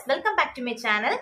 Welcome back to my channel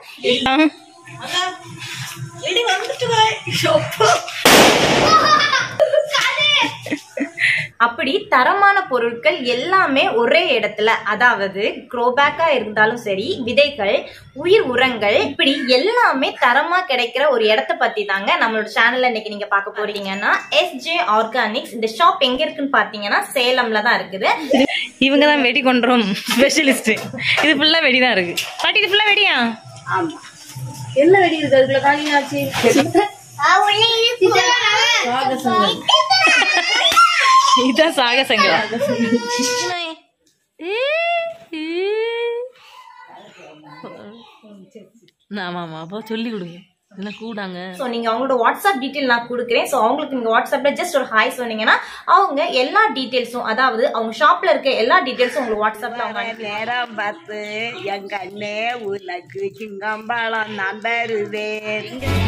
அப்படி தரமான பொருட்கள் எல்லாமே ஒரே இடத்துல அதாவது க்ரோபேக்கா இருந்தாலும் சரி விதைகள் உயிர் உரங்கள் இப்படி எல்லாமே தரமா கிடைக்கிற ஒரு இடத்த பத்தி தாங்க நம்மளோட சேனல்ல இன்னைக்கு நீங்க பார்க்க போறீங்கன்னா எஸ்ஜே ஆர்கானிக்ஸ் இந்த ஷாப் எங்க இருக்குன்னு பாத்தீங்கன்னா சேலம்ல தான் இருக்குது இவங்க தான் வெடி கொண்டுறோம் ஸ்பெஷலிஸ்ட் இது ஃபுல்லா வெடி தான் இருக்கு பாட்டி இது ஃபுல்லா வெடியா என்ன வெடி இருக்கு அதுக்குள்ள காலியாச்சு இதுதான் சாகசங்களா ஆமா ஆமா அப்போ சொல்லி கொடுங்க இதெல்லாம் கூடாங்க ஸோ நீங்க அவங்களோட வாட்ஸ்அப் டீட்டெயில் நான் கொடுக்குறேன் ஸோ அவங்களுக்கு நீங்க வாட்ஸ்அப்ல ஜஸ்ட் ஒரு ஹாய் சொன்னீங்கன்னா அவங்க எல்லா டீட்டெயில்ஸும் அதாவது அவங்க ஷாப்ல இருக்க எல்லா டீட்டெயில்ஸும் உங்களுக்கு வாட்ஸ்அப்ல அவங்க அனுப்பி நேரம் பார்த்து எங்க அண்ணே உனக்கு சிங்கம்பழம் நான் தருவேன்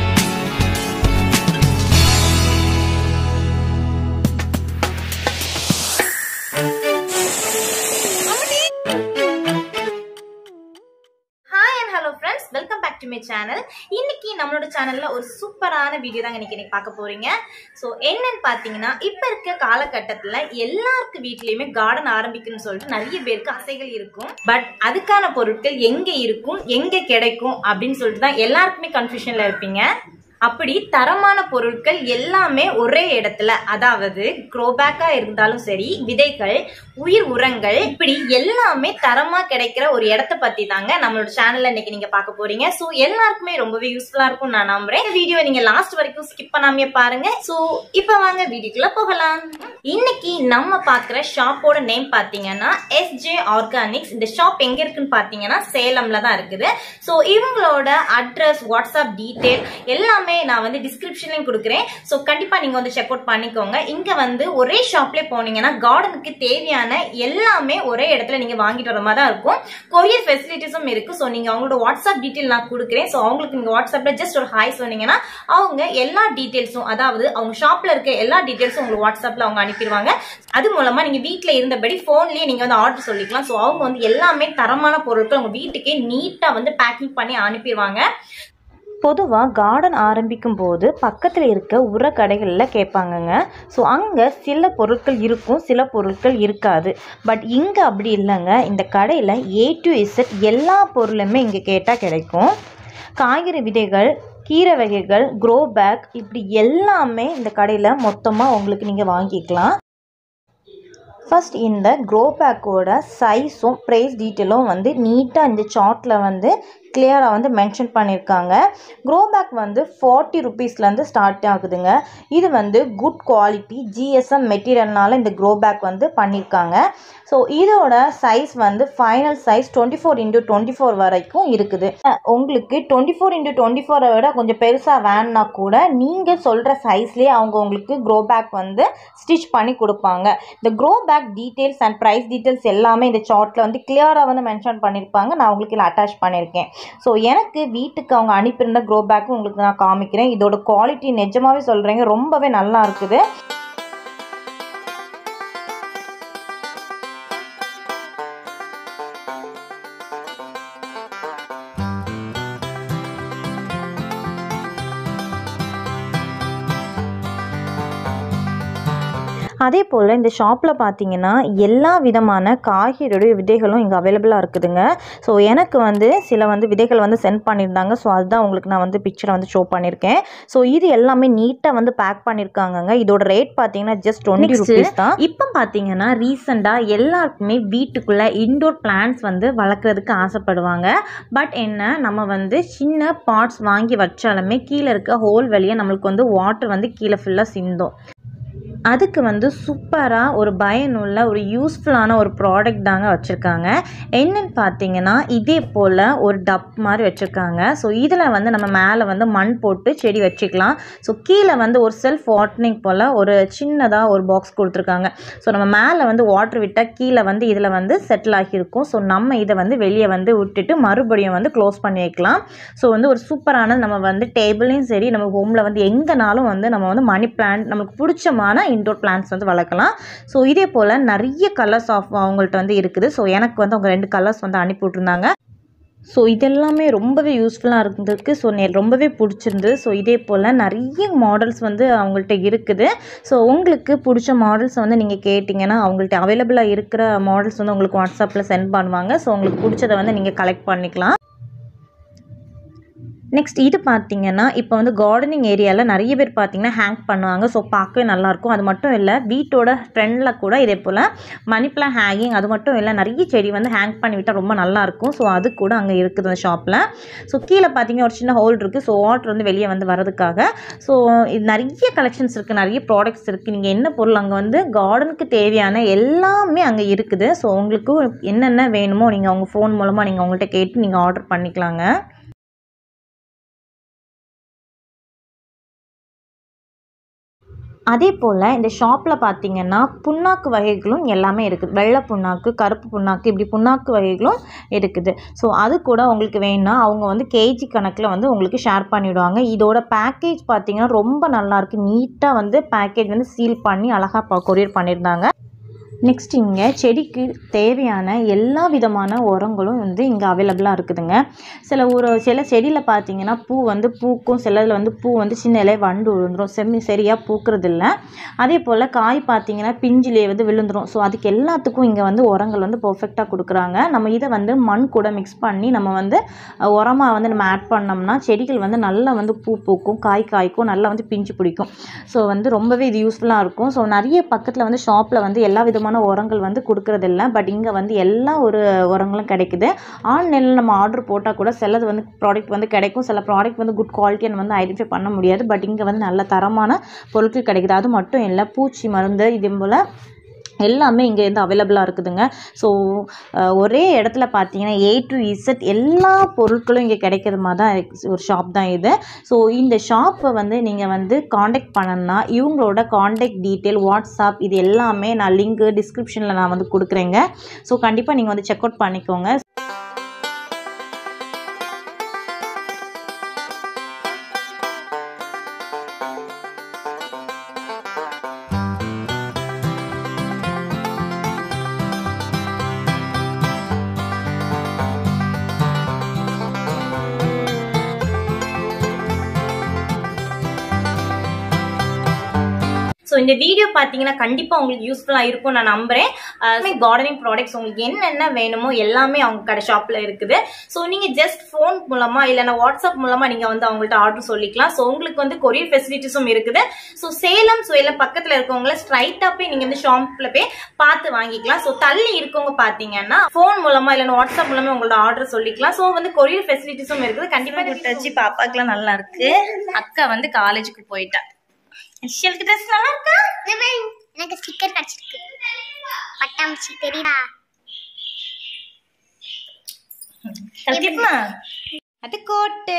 hi and hello friends welcome back to my channel இன்னைக்கு நம்மளோட சேனல்ல ஒரு சூப்பரான வீடியோ தாங்க இன்னைக்கு நீங்க பார்க்க போறீங்க ஸோ என்னன்னு பார்த்தீங்கன்னா இப்போ இருக்க காலகட்டத்தில் எல்லாருக்கு வீட்லயுமே கார்டன் ஆரம்பிக்கணும்னு சொல்லிட்டு நிறைய பேருக்கு ஆசைகள் இருக்கும் பட் அதுக்கான பொருட்கள் எங்க இருக்கும் எங்க கிடைக்கும் அப்படின்னு சொல்லிட்டு தான் எல்லாருக்குமே கன்ஃபியூஷன்ல இருப்பீங்க அப்படி தரமான பொருட்கள் எல்லாமே ஒரே இடத்துல அதாவது க்ரோபேக்கா இருந்தாலும் சரி விதைகள் உயிர் உரங்கள் இப்படி எல்லாமே தரமா கிடைக்கிற ஒரு இடத்த பத்தி தாங்க நம்மளோட சேனல்ல இன்னைக்கு நீங்க பார்க்க போறீங்க சோ எல்லாருக்குமே ரொம்பவே யூஸ்ஃபுல்லா இருக்கும் நான் நம்புறேன் இந்த வீடியோ நீங்க லாஸ்ட் வரைக்கும் ஸ்கிப் பண்ணாமே பாருங்க சோ இப்ப வாங்க வீடியோக்குள்ள போகலாம் இன்னைக்கு நம்ம பாக்குற ஷாப்போட நேம் பாத்தீங்கன்னா எஸ்ஜே ஆர்கானிக்ஸ் இந்த ஷாப் எங்க இருக்குன்னு பாத்தீங்கன்னா சேலம்ல தான் இருக்குது சோ இவங்களோட அட்ரஸ் வாட்ஸ்அப் டீடைல் எல்லாமே நான் வந்து டிஸ்கிரிப்ஷன்லயும் கொடுக்குறேன் ஸோ கண்டிப்பா நீங்க வந்து செக் அவுட் பண்ணிக்கோங்க இங்க வந்து ஒரே ஷாப்ல போனீங்கன்னா கார்டனுக்கு தேவையான எல்லாமே ஒரே இடத்துல நீங்க வாங்கிட்டு வர மாதிரி தான் இருக்கும் கொரியர் ஃபெசிலிட்டிஸும் இருக்கு ஸோ நீங்க அவங்களோட வாட்ஸ்அப் டீடைல் நான் கொடுக்குறேன் ஸோ அவங்களுக்கு நீங்க வாட்ஸ்அப்ல ஜஸ்ட் ஒரு ஹாய் சொன்னீங்கன்னா அவங்க எல்லா டீடைல்ஸும் அதாவது அவங்க ஷாப்ல இருக்க எல்லா டீடைல்ஸும் உங்களுக்கு வாட்ஸ்அப்ல அவங்க அனுப்பிடுவாங்க அது மூலமா நீங்க வீட்ல இருந்தபடி போன்லயே நீங்க வந்து ஆர்டர் சொல்லிக்கலாம் ஸோ அவங்க வந்து எல்லாமே தரமான பொருட்கள் உங்க வீட்டுக்கே நீட்டா வந்து பேக்கிங் பண்ணி அனுப்பிடுவாங்க பொதுவாக கார்டன் ஆரம்பிக்கும் போது பக்கத்தில் இருக்க உர கடைகளில் கேட்பாங்கங்க ஸோ அங்கே சில பொருட்கள் இருக்கும் சில பொருட்கள் இருக்காது பட் இங்கே அப்படி இல்லைங்க இந்த கடையில் ஏ டு இசட் எல்லா பொருளுமே இங்கே கேட்டால் கிடைக்கும் காய்கறி விதைகள் கீரை வகைகள் க்ரோ பேக் இப்படி எல்லாமே இந்த கடையில் மொத்தமாக உங்களுக்கு நீங்கள் வாங்கிக்கலாம் ஃபர்ஸ்ட் இந்த க்ரோ பேக்கோட சைஸும் ப்ரைஸ் டீட்டெயிலும் வந்து நீட்டாக இந்த சார்ட்டில் வந்து கிளியராக வந்து மென்ஷன் பண்ணியிருக்காங்க க்ரோ பேக் வந்து ஃபார்ட்டி ருபீஸ்லேருந்து ஸ்டார்ட் ஆகுதுங்க இது வந்து குட் குவாலிட்டி ஜிஎஸ்எம் மெட்டீரியல்னால இந்த க்ரோ பேக் வந்து பண்ணியிருக்காங்க ஸோ இதோட சைஸ் வந்து final size twenty four into twenty four வரைக்கும் இருக்குது அஹ் உங்களுக்கு டுவெண்ட்டி ஃபோர் இன்டூ டுவெண்ட்டி ஃபோரை விட கொஞ்சம் பெருசாக வேணும்னா கூட நீங்கள் சொல்கிற சைஸ்லேயே அவங்க உங்களுக்கு க்ரோ பேக் வந்து ஸ்டிச் பண்ணி கொடுப்பாங்க இந்த grow bag details and price details எல்லாமே இந்த சார்ட்டில் வந்து கிளியராக வந்து மென்ஷன் பண்ணியிருப்பாங்க நான் உங்களுக்கு இதில் அட்டாச் பண்ணியிருக்கேன் ஸோ எனக்கு வீட்டுக்கு அவங்க அனுப்பியிருந்த க்ரோ பேக்கும் உங்களுக்கு நான் காமிக்கிறேன் இதோட குவாலிட்டி நிஜமாவே சொல்கிறேங்க ரொம்பவே நல்லா இருக்குது அதே போல் இந்த ஷாப்பில் பார்த்தீங்கன்னா எல்லா விதமான காய்கறியோடைய விதைகளும் இங்கே அவைலபிளாக இருக்குதுங்க ஸோ எனக்கு வந்து சில வந்து விதைகள் வந்து சென்ட் பண்ணியிருந்தாங்க ஸோ அதுதான் உங்களுக்கு நான் வந்து பிக்சரை வந்து ஷோ பண்ணியிருக்கேன் ஸோ இது எல்லாமே நீட்டாக வந்து பேக் பண்ணியிருக்காங்கங்க இதோட ரேட் பார்த்தீங்கன்னா ஜஸ்ட் டுவெண்ட்டி ருபீஸ் தான் இப்போ பார்த்தீங்கன்னா ரீசெண்டாக எல்லாருக்குமே வீட்டுக்குள்ளே இன்டோர் பிளான்ஸ் வந்து வளர்க்குறதுக்கு ஆசைப்படுவாங்க பட் என்ன நம்ம வந்து சின்ன பாட்ஸ் வாங்கி வச்சாலுமே கீழே இருக்க ஹோல் வழியாக நம்மளுக்கு வந்து வாட்டர் வந்து கீழே ஃபுல்லாக சிந்தும் அதுக்கு வந்து சூப்பராக ஒரு பயனுள்ள ஒரு யூஸ்ஃபுல்லான ஒரு ப்ராடக்ட் தாங்க வச்சுருக்காங்க என்னன்னு பார்த்தீங்கன்னா இதே போல் ஒரு டப் மாதிரி வச்சுருக்காங்க ஸோ இதில் வந்து நம்ம மேலே வந்து மண் போட்டு செடி வச்சுக்கலாம் ஸோ கீழே வந்து ஒரு செல்ஃப் வாட்டரிங் போல் ஒரு சின்னதாக ஒரு பாக்ஸ் கொடுத்துருக்காங்க ஸோ நம்ம மேலே வந்து வாட்டர் விட்டால் கீழே வந்து இதில் வந்து செட்டில் ஆகியிருக்கும் ஸோ நம்ம இதை வந்து வெளியே வந்து விட்டுட்டு மறுபடியும் வந்து க்ளோஸ் பண்ணி வைக்கலாம் ஸோ வந்து ஒரு சூப்பரான நம்ம வந்து டேபிளையும் சரி நம்ம ஹோமில் வந்து எங்கேனாலும் வந்து நம்ம வந்து மணி பிளான்ட் நமக்கு பிடிச்சமான இன்டோர் பிளான்ட்ஸ் வந்து வளர்க்கலாம் ஸோ இதே போல் நிறைய கலர்ஸ் ஆஃப் அவங்கள்ட்ட வந்து இருக்குது ஸோ எனக்கு வந்து அவங்க ரெண்டு கலர்ஸ் வந்து அனுப்பி விட்ருந்தாங்க ஸோ இதெல்லாமே ரொம்பவே யூஸ்ஃபுல்லாக இருந்திருக்கு ஸோ நெ ரொம்பவே பிடிச்சிருந்தது ஸோ இதே போல் நிறைய மாடல்ஸ் வந்து அவங்கள்ட்ட இருக்குது ஸோ உங்களுக்கு பிடிச்ச மாடல்ஸ் வந்து நீங்கள் கேட்டிங்கன்னா அவங்கள்ட்ட அவைலபிளாக இருக்கிற மாடல்ஸ் வந்து உங்களுக்கு வாட்ஸ்அப்பில் சென்ட் பண்ணுவாங்க ஸோ உங்களுக்கு பிடிச்சதை வந்து நீங்கள் கலெக்ட் பண்ணிக்கலாம் நெக்ஸ்ட் இது பார்த்தீங்கன்னா இப்போ வந்து கார்டனிங் ஏரியாவில் நிறைய பேர் பார்த்தீங்கன்னா ஹேங் பண்ணுவாங்க ஸோ பார்க்கவே நல்லாயிருக்கும் அது மட்டும் இல்லை வீட்டோட ஃப்ரெண்டில் கூட இதே போல் மணி பிளான் ஹேங்கிங் அது மட்டும் இல்லை நிறைய செடி வந்து ஹேங் பண்ணி விட்டால் ரொம்ப நல்லாயிருக்கும் ஸோ அது கூட அங்கே இருக்குது அந்த ஷாப்பில் ஸோ கீழே பார்த்தீங்கன்னா ஒரு சின்ன ஹோல் இருக்குது ஸோ வாட்டர் வந்து வெளியே வந்து வரதுக்காக ஸோ இது நிறைய கலெக்ஷன்ஸ் இருக்குது நிறைய ப்ராடக்ட்ஸ் இருக்குது நீங்கள் என்ன பொருள் அங்கே வந்து கார்டனுக்கு தேவையான எல்லாமே அங்கே இருக்குது ஸோ உங்களுக்கு என்னென்ன வேணுமோ நீங்கள் அவங்க ஃபோன் மூலமாக நீங்கள் அவங்கள்ட்ட கேட்டு நீங்கள் ஆர்டர் பண்ணிக்கலாங்க அதே போல் இந்த ஷாப்பில் பார்த்தீங்கன்னா புண்ணாக்கு வகைகளும் எல்லாமே இருக்குது வெள்ளை புண்ணாக்கு கருப்பு புண்ணாக்கு இப்படி புண்ணாக்கு வகைகளும் இருக்குது ஸோ அது கூட உங்களுக்கு வேணும்னா அவங்க வந்து கேஜி கணக்கில் வந்து உங்களுக்கு ஷேர் பண்ணிவிடுவாங்க இதோட பேக்கேஜ் பார்த்தீங்கன்னா ரொம்ப நல்லாயிருக்கு நீட்டாக வந்து பேக்கேஜ் வந்து சீல் பண்ணி அழகாக கொரியர் பண்ணியிருந்தாங்க நெக்ஸ்ட் இங்கே செடிக்கு தேவையான எல்லா விதமான உரங்களும் வந்து இங்கே அவைலபிளாக இருக்குதுங்க சில ஒரு சில செடியில் பார்த்தீங்கன்னா பூ வந்து பூக்கும் சிலதில் வந்து பூ வந்து சின்ன இலைய வண்டு விழுந்துரும் செம்மி சரியாக பூக்கிறது இல்லை அதே போல் காய் பார்த்தீங்கன்னா பிஞ்சிலே வந்து விழுந்துரும் ஸோ அதுக்கு எல்லாத்துக்கும் இங்கே வந்து உரங்கள் வந்து பர்ஃபெக்டாக கொடுக்குறாங்க நம்ம இதை வந்து மண் கூட மிக்ஸ் பண்ணி நம்ம வந்து உரமாக வந்து நம்ம ஆட் பண்ணோம்னா செடிகள் வந்து நல்லா வந்து பூ பூக்கும் காய் காய்க்கும் நல்லா வந்து பிஞ்சு பிடிக்கும் ஸோ வந்து ரொம்பவே இது யூஸ்ஃபுல்லாக இருக்கும் ஸோ நிறைய பக்கத்தில் வந்து ஷாப்பில் வந்து எல்லா விதமான உரங்கள் வந்து கொடுக்கறதில்ல பட் இங்கே வந்து எல்லா ஒரு உரங்களும் கிடைக்குது ஆன்லைனில் நம்ம ஆர்டர் போட்டால் கூட சிலது வந்து ப்ராடக்ட் வந்து கிடைக்கும் சில ப்ராடக்ட் வந்து குட் குவாலிட்டின்னு வந்து ஐடென்டிஃபை பண்ண முடியாது பட் இங்கே வந்து நல்ல தரமான பொருட்கள் கிடைக்குது அது மட்டும் இல்லை பூச்சி மருந்து இதே போல் எல்லாமே இங்கே வந்து அவைலபிளாக இருக்குதுங்க ஸோ ஒரே இடத்துல பார்த்தீங்கன்னா ஏ டு இசட் எல்லா பொருட்களும் இங்கே கிடைக்கிற மாதிரி தான் இருக்கு- ஒரு ஷாப் தான் இது ஸோ இந்த ஷாப்பை வந்து நீங்கள் வந்து காண்டாக்ட் பண்ணணும்னா இவங்களோட காண்டாக்ட் டீட்டெயில் வாட்ஸ்அப் இது எல்லாமே நான் லிங்க்கு டிஸ்கிரிப்ஷனில் நான் வந்து கொடுக்குறேங்க ஸோ கண்டிப்பாக நீங்கள் வந்து செக் அவுட் பண்ணிக்கோங்க ஸோ இந்த வீடியோ பார்த்தீங்கன்னா கண்டிப்பாக உங்களுக்கு யூஸ்ஃபுல்லாக இருக்கும் நான் நம்புறேன் கார்டனிங் ப்ராடக்ட்ஸ் உங்களுக்கு என்னென்ன வேணுமோ எல்லாமே அவங்க கடை ஷாப்பில் இருக்குது ஸோ நீங்கள் ஜஸ்ட் ஃபோன் மூலமா இல்லைன்னா வாட்ஸ்அப் மூலமா நீங்கள் வந்து அவங்கள்ட்ட ஆர்டர் சொல்லிக்கலாம் ஸோ உங்களுக்கு வந்து கொரியர் ஃபெசிலிட்டிஸும் இருக்குது ஸோ சேலம் ஸோ எல்லாம் பக்கத்தில் இருக்கவங்கள ஸ்ட்ரைட்டாக போய் நீங்கள் வந்து ஷாப்பில் போய் பார்த்து வாங்கிக்கலாம் ஸோ தள்ளி இருக்கவங்க பார்த்தீங்கன்னா ஃபோன் மூலமா இல்லைன்னா வாட்ஸ்அப் மூலமா உங்களோட ஆர்டர் சொல்லிக்கலாம் ஸோ வந்து கொரியர் ஃபெசிலிட்டிஸும் இருக்குது கண்டிப்பாக டச்சு பாப்பாக்கெல்லாம் நல்லா இருக்கு அக்கா வந்து காலேஜுக்கு போயிட்டா ஷெல்க்கு ட்ரெஸ் நல்லா இருக்கா எனக்கு ஸ்டிக்கர் கிடைச்சிருக்கு பட்டாம்பூச்சி தெரியுதா கலக்கிட்டுமா அது கோட்டு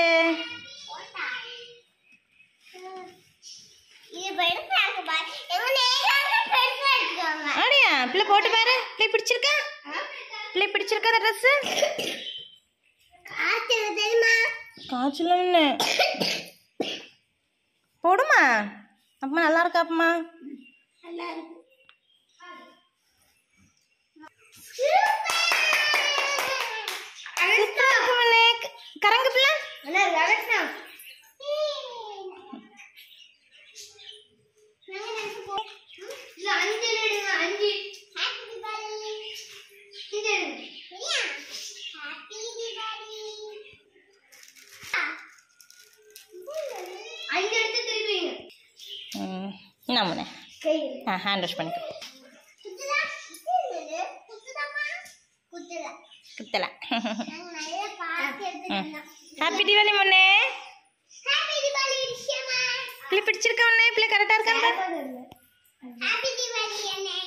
இது பெருசா இருக்கு பாரு எங்க நேரா பெருசா இருக்காங்க ஆடியா பிள்ளை போட்டு பாரு பிள்ளை பிடிச்சிருக்கா பிள்ளை பிடிச்சிருக்கா அந்த ட்ரெஸ் காத்து தெரியுமா காய்ச்சல் என்ன போடுமா அப்பமா நல்லா இருக்கா அப்பமா கரங்கு பிள்ளை அண்ணா கரெக்டா இல்ல அஞ்சு எடுங்க அஞ்சு ஹாப்பி தீபாவளி இது சரியா ஹாப்பி தீபாவளி அஞ்சு எடுத்து திருப்பிங்க ம் நம்மனே கையில் ஆ ஹேண்ட் வாஷ் பண்ணிக்கோ குத்துதா இது குத்துதாமா குத்துதா குத்தல நாங்க நல்லா பார்த்து எடுத்துக்கலாம் ஹாப்பி தீபாவளி முன்னே ஹாப்பி தீபாவளி விஷயமா பிள்ளை பிடிச்சிருக்கா உன்னே பிள்ளை கரெக்டாக இருக்கா ஹாப்பி தீபாவளி அண்ணே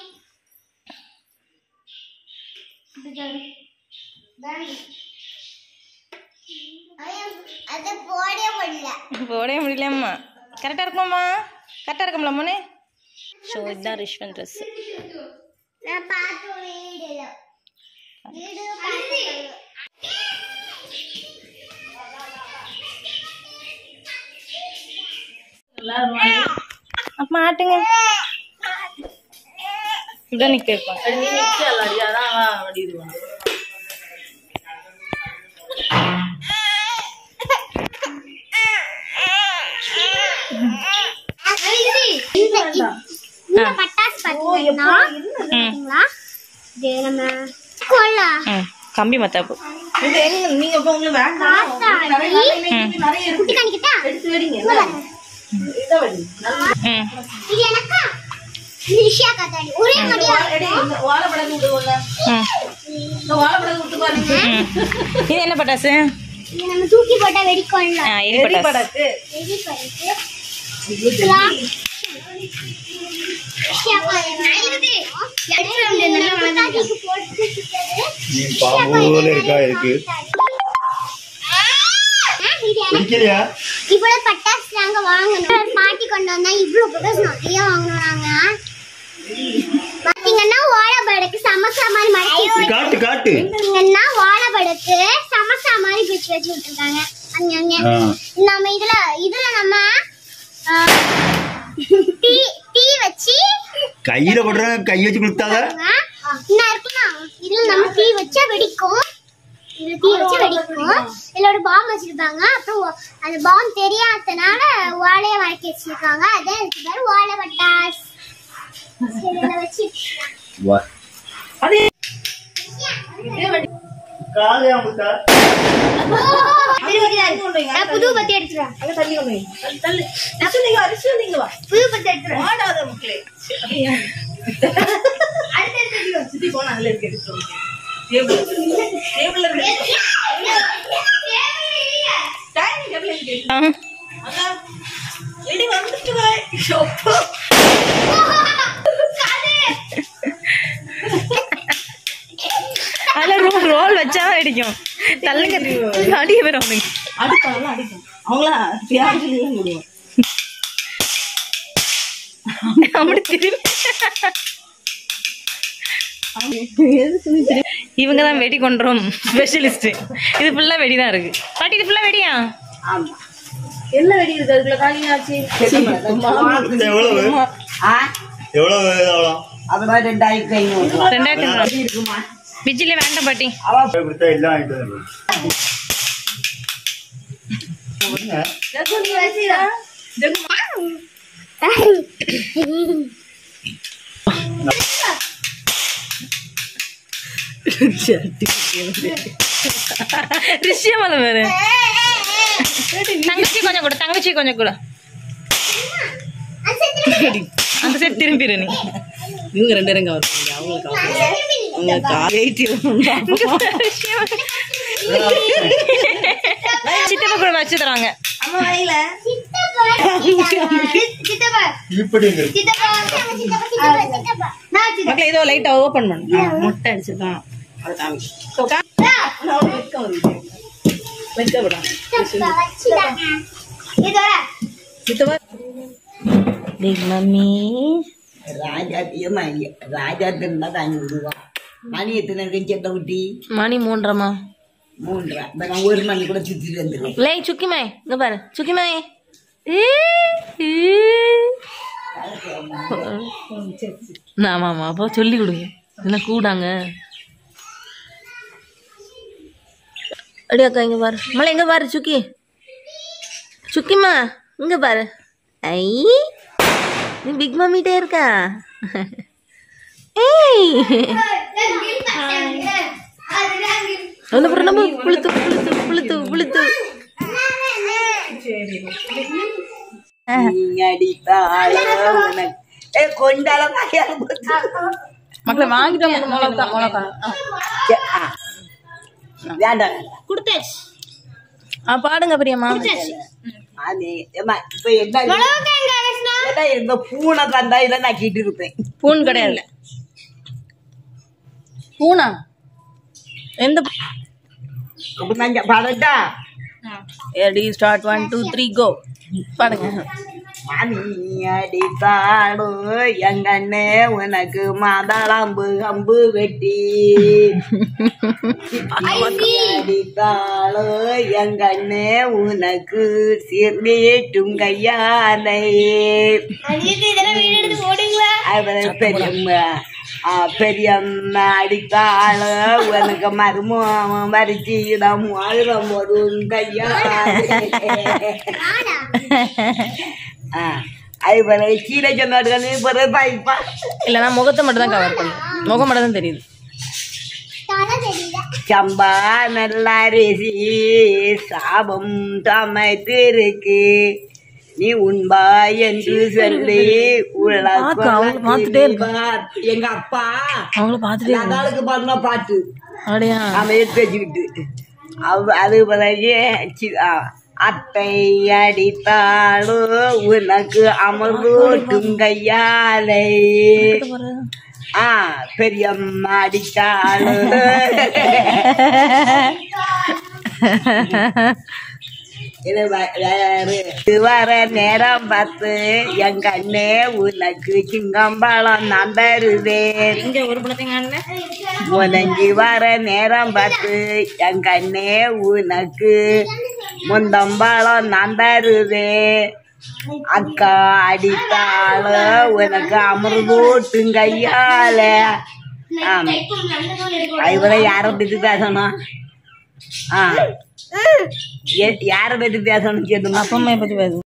அது போடவே முடியல போடவே முடியலம்மா கரெக்டாக இருக்குமாம்மா கரெக்டாக இருக்கும்ல முன்னே ஸோ இதுதான் ரிஷ்வன் ட்ரெஸ் நான் பார்த்து வீடியோ வீடியோ பார்த்து அப்பா ஆட்டுங்க இப்படிதான் நிக்க வைப்பாங்க நம்ம கொல்லா ம் கம்பி மத்தாப்பு இது எங்க நீங்க இப்ப உங்களுக்கு வேண்டாம் உங்களுக்கு நிறைய நிறைய இன்னைக்கு நிறைய இருக்கு குட்டி காணிக்கிட்டா எடுத்து வெடிங்க என்ன? இதை வெடி நல்லா ம் இது எனக்கா இது ரிஷியா காத்தாடி ஒரே மாதிரியா எடி, இந்த வாழைப்பழம் விடுவோம்ல ம் இந்த வாழைப்பழம் விட்டு பாருங்க ம் இது என்ன பட்டாசு இது நம்ம தூக்கி போட்டா வெடிக்கொள்ளலாம் ஆ எரி பட்டாசு படத்து வெடி பண்ணிட்டு இருக்கலாம். ரிஷியா காத்தாடி. எடுத்துட்டு வந்து நல்லா வளர்ந்து போட்டு சுத்தது. நீ பாம்பு போல இருக்கா இருக்கு ஆ, இது எனக்கு பிடிக்கலையா இவ்வளவு பட்டாசு நாங்க வாங்கணும் பாட்டி கொண்டு வந்தா இவ்வளவு பட்டாசு நிறைய வாங்கணும் நாங்க பாத்தீங்கன்னா வாழைப்பழக்கு சமோசா மாதிரி மடக்கி நீ காட்டு காட்டு பாத்தீங்கன்னா வாழைப்பழக்கு சமோசா மாதிரி பிடிச்சு வச்சு விட்டுருக்காங்க அங்க அங்க ஆ. நம்ம இதுல இதுல நம்ம ஆ, டீ டீ வச்சு கையில போடுறாங்க கை வச்சு கொடுத்தாத என்ன இருக்குன்னா இதுல நம்ம டீ வச்சா வெடிக்கும் இதுல டீ வச்சா வெடிக்கும் இதுல ஒரு பாம் வச்சிருப்பாங்க அப்புறம் ஒ- அந்த பாம் தெரியாதனால வாழைய வளர்க்கி வச்சிருக்காங்க அதான் இதுக்கு பேரு வாழை பட்டாஸ் சரி, இதை வச்சு வா அது காலே அமுத்தா நான் புது பத்தி எடுத்துறேன் அங்க தள்ளி கொண்டு வை. தள்ளு, தள்ளு. அரிசி நீங்க அரிசி நீங்க வா புது பத்தி எடுத்துறேன் வாடாத மக்களே சுத்தி போனா அதுல இருக்கு எடுத்து வைங்க. டேபிள் டேபிள்ல இருக்கு டைனிங் டேபிள் இருக்கு ஆ அதான் எடி வந்துட்டு வர அப்பா. அதில் ரோ ரோல் வச்சா தான் அடிக்கும் தள்ளுங்க அடிக்க வரும் அவனுக்கு அடிப்பாங்களா அடிக்கும் அவங்களா தியாகிலாம் விடுவோம் அப்படி திரும்பி இவங்க தான் வெடி கொண்டுறோம் ஸ்பெஷலிஸ்ட் இது ஃபுல்லா வெடி தான் இருக்கு பாட்டி இது ஃபுல்லா வெடியா என்ன வெடி இருக்கு அதுக்குள்ள காலியாச்சு எவ்வளவு எவ்வளவு எவ்வளோ ரெண்டாயிரத்தி ஐநூறு பிஜிலே வேண்டாம் பாட்டி கொடுத்தா எல்லாம் வாங்கிட்டு வந்துடுவேன். நீ வச்சுடா ரிஷியா மேல வேறு தங்கச்சி கொஞ்சம் கூட தங்கச்சி கொஞ்சம் கூட அந்த சைடு திரும்பிடு நீ இவங்க ரெண்டு பேரும் கவர் பண்ணுங்க அவங்களுக்கு அவங்க வெயிட் சித்தப்பா கூட வச்சு தராங்க அம்மா வரையில சித்தப்பா சித்தப்பா இப்படி இங்க இருக்கு. சித்தப்பா சித்தப்பா சித்தப்பா சித்தப்பா நான் சித்தப்பா மக்களே ஏதோ லைட்டா ஓபன் பண்ணு முட்டை அடிச்சிருக்கான் அது காமி வெக்க விடாம வச்சுட்டாங்க இது வர சித்தவா டேய் மம்மி ராஜாத்தியமா ராஜாத்தியம் தான் அஞ்சூறு ரூபா மணி எத்தனை இருக்கு செத்த குட்டி மணி மூன்றமா மூன்றா இப்ப நான் ஒரு மணி கூட சுத்திட்டு வந்துடுவேன் லே சுக்கிமாய் இங்க பாரு சுக்கிமாய் ஆமாம் அப்போ சொல்லி கொடுங்க என்ன கூடாங்க அடி அக்கா இங்க பாரு மலை எங்க பாரு சுக்கி சுக்கிமா இங்க பாரு ஐ நீ பிக் மம்மிட்டே இருக்கா ஏய் அந்த அப்புறம் நம்ம புளுத்து புளுத்து புளுத்து புளுத்து நீ அடித்தாள உனக்கு ஏ கொண்டால கையால போச்சு. மக்களை வாங்கிட்டு வந்து மிளகா மிளகா சே, ஆ. வேண்டாம் கொடுத்தாச்சு ஆ பாடுங்க பிரியம்மா அது ஏம்மா, இப்ப என்ன ஏடா, இந்த பூனை தந்தா இதை நான் கிட்டு இருப்பேன் பூன் கிடையாது பூனா எந்த அப்ப நான் பாடட்டா ready start one two three go பாடுங்க நீ அடித்தாடு எங்கண்ணே உனக்கு மாதாளம்பு அம்பு வெட்டி அடித்தாளோ எங்கண்ணே உனக்கு சீர்நீட்டும் கையாலை அப்புறம் பெரியம்மா ஆ, பெரியம்மா அடித்தாளோ உனக்கு மருமம் மறிச்சிடம் அழுதம் போடும் கையாலை ஆ, அது பிறகு கீழே சொன்னார்கள் பிறகு தாய்ப்பா இல்லைனா முகத்தை மட்டும் தான் கவர் பண்ணும் முகம் மட்டும் தான் தெரியுது தலை தெரியல சம்பா நல்லாரிசி சாபம் சமைத்திருக்கு நீ உண்பா என்று சொல்லி பார்த்து, அவங்க பார்த்துட்டே இருக்கு. உலக எங்க அப்பா அவங்கள பார்த்துட்டே இருக்கு. அதாளுக்கு பண்ண பாட்டு அப்படியா அவன் எடுத்து வச்சுக்கிட்டு அவ அது பிறகு சி- ஆ, அத்தை அடித்தாலும் உனக்கு அமர்ந்தோட்டும் கையாலை ஆ பெரியம்மா அடித்தாலும் இது வ- வேறு. இது வர நேரம் பார்த்து என் கண்ணே உனக்கு சிங்கம்பழம் நான் தருவேன் இங்க ஒரு பழத்தைங்க முனஞ்சி வர நேரம் பார்த்து என் கண்ணே உனக்கு முந்தம்பழம் நான் தருவேன் அக்கா அடித்தால உனக்கு அமிர்தூட்டும் கையால ஆமா இவரை யாரை பத்தி பேசணும் ஆ எ- யாரை பத்தி பேசணும் கேட்டுமா அப்பா அம்மா பத்தி பேசு